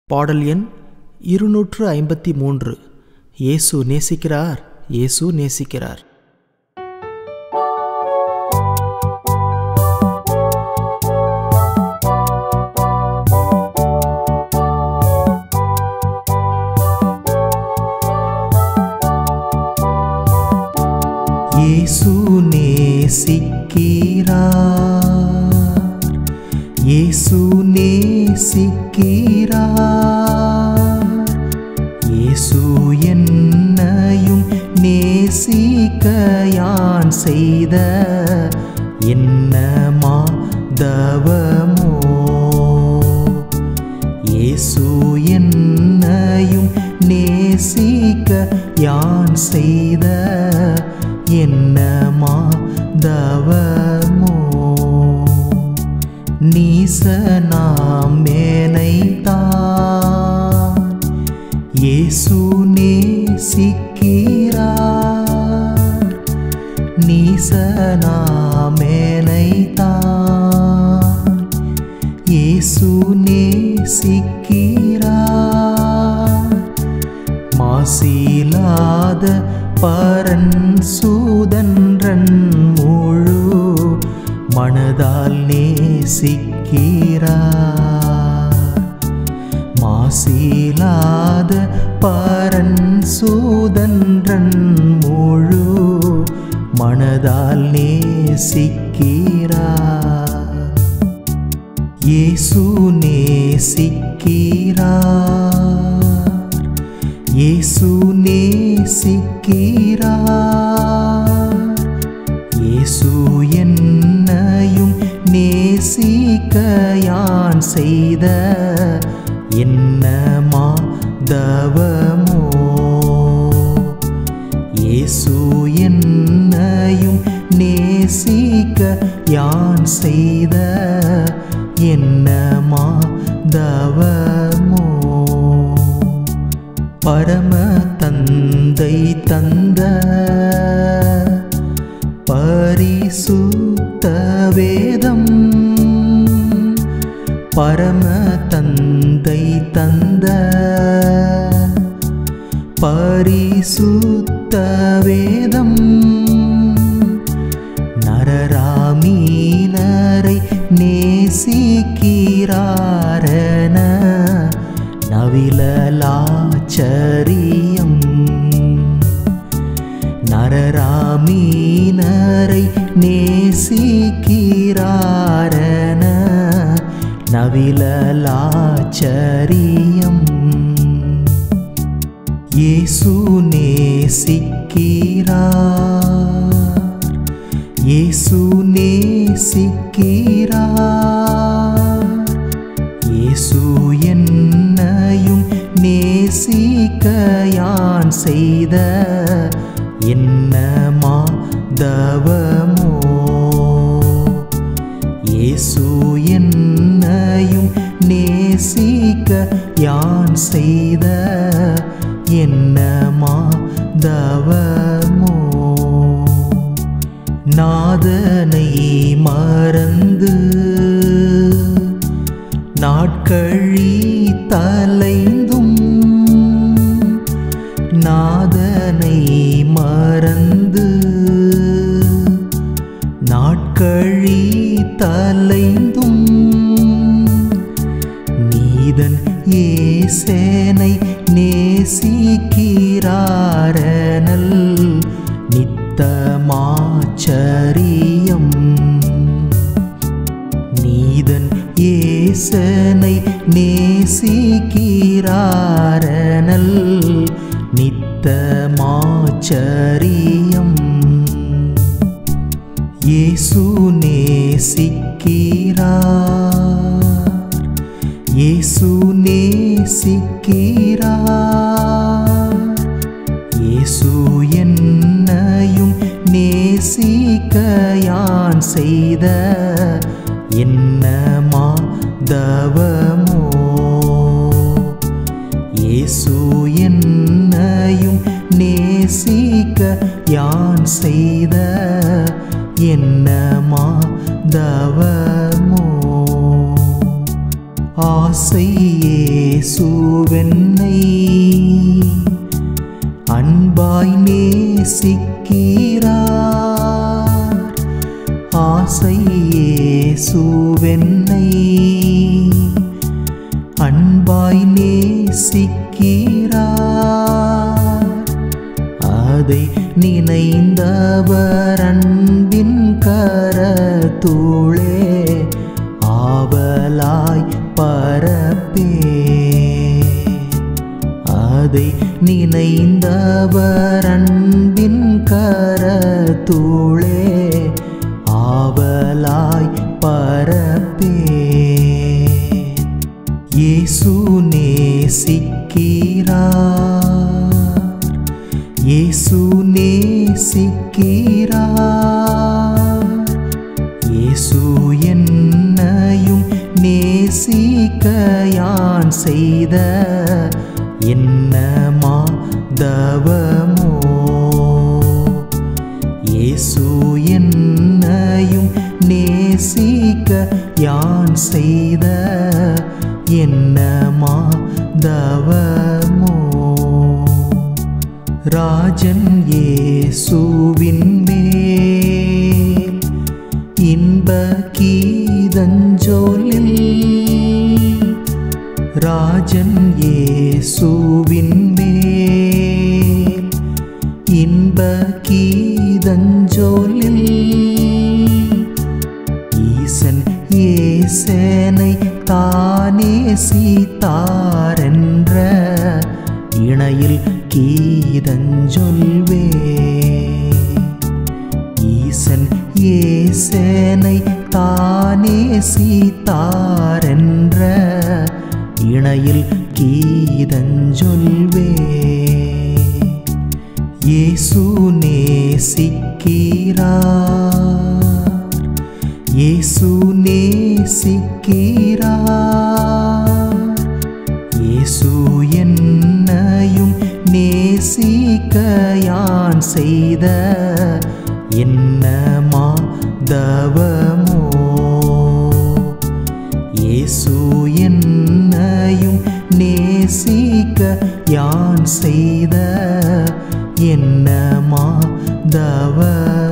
பாடல் எண் இருநூற்று ஐம்பத்தி மூன்று இயேசு நேசிக்கிறார் இயேசு நேசிக்கிறார் இயேசு நேசிக்கிறார் இயேசு நேசிக்கிறார் இயேசு என்னையும் நேசிக்க யான் செய்த என்னமா தவமோ இயேசு என்னையும் நேசிக்க யான் செய்த என்னமா தவமோ நீசனாம் மேனைத்தான் இயேசு நேசிக்கிறார் நீசனாம் மேனைத்தான் இயேசு நேசிக்கிறார் மாசிலாத பரன் சூதன்றன் முழு மனதால் நேசிக்கிறார் மாசிலாத பரன் சூதன்றன் முழு மனதால் நேசிக்கிறார் இயேசு நேசிக்கிறார் இயேசு நேசிக்கிறார் இயேசு என்னையும் நேசிக்க யான் செய்த என்னமா தவமோ இயேசு என்னையும் நேசிக்க யான் செய்த என்னமா தவமோ பரம தந்தை தந்த பரிசுத்த வேதம் பரம தந்தை தந்த பரிசுத்த வேதம் நரராமீனரை நேசிக்கிறாரன நவிலாச்சரியம் நரராமீனரை நேசிக்கிறாரன நவிலாச்சரியம் இயேசு நேசிக்கிறார் இயேசு நேசிக்கிறார் இயேசு என்னையும் நேசிக்க யான் செய்த என்னமா தவமோ இயேசு என்னையும் நேசிக்க யான் செய்த என்னமா தவமோ நாதனை மறந்து நாட்கழி தலைந்தும் நாதனை மறந்து நாட்கழி தலைந்தும் நீதன் ஏசேனை நேசிக்கிறாரனல் நித்தமாச்சரியம் நீதன் ஏசனை நேசிக்கிறாரனல் நித்தமாச்சரியம் இயேசு நேசிக்கிறார் இயேசு நேசிக்கிறார் இயேசு என்னையும் நேசிக்க யான் செய்த என்னமா தவமோ இயேசு என்னையும் நேசிக்க யான் செய்த என்னமா தவமோ ஆசை இயேசு அன்பாய் நேசிக்கிறார் ஆசை இயேசுவென்னை அன்பாய் நேசிக்கிறார் அதை நினைந்தவர் அன்பின் கரத்தூளே ஆவலாய் பரப்பே அதை நினைந்தவர் அன்பின் கரத்தூளே ஆவலாய் பரப்பே இயேசு நேசிக்கிறார் இயேசு நேசிக்கிறார் இயேசு என்னையும் நேசிக்க யான் செய்த என்னமா தவமோ இயேசு என்னையும் நேசிக்க யான் செய்த என்னமா தவமோ ராஜன் இயேசுவின் மேல் இன்ப கீதஞ்சொலில் ராஜன் இயேசுவின் மேல் இன்ப கீதஞ்சொலில் ஈசன் ஏசனை தானே சீத்தாரென்ற இணையில் கீதஞ்சொல்வே ஈசன் ஏசனை தானே சீத்தாரென்ற இணையில் கீதஞ்சொல்வே இயேசு நேசிக்கிறார் இயேசு நேசிக்கிறார் இயேசு என்னையும் நேசிக்க யான் செய்த என்னமா தவமோ இயேசு என்னையும் நேசிக்க யான் செய்த என்னமா தவமோ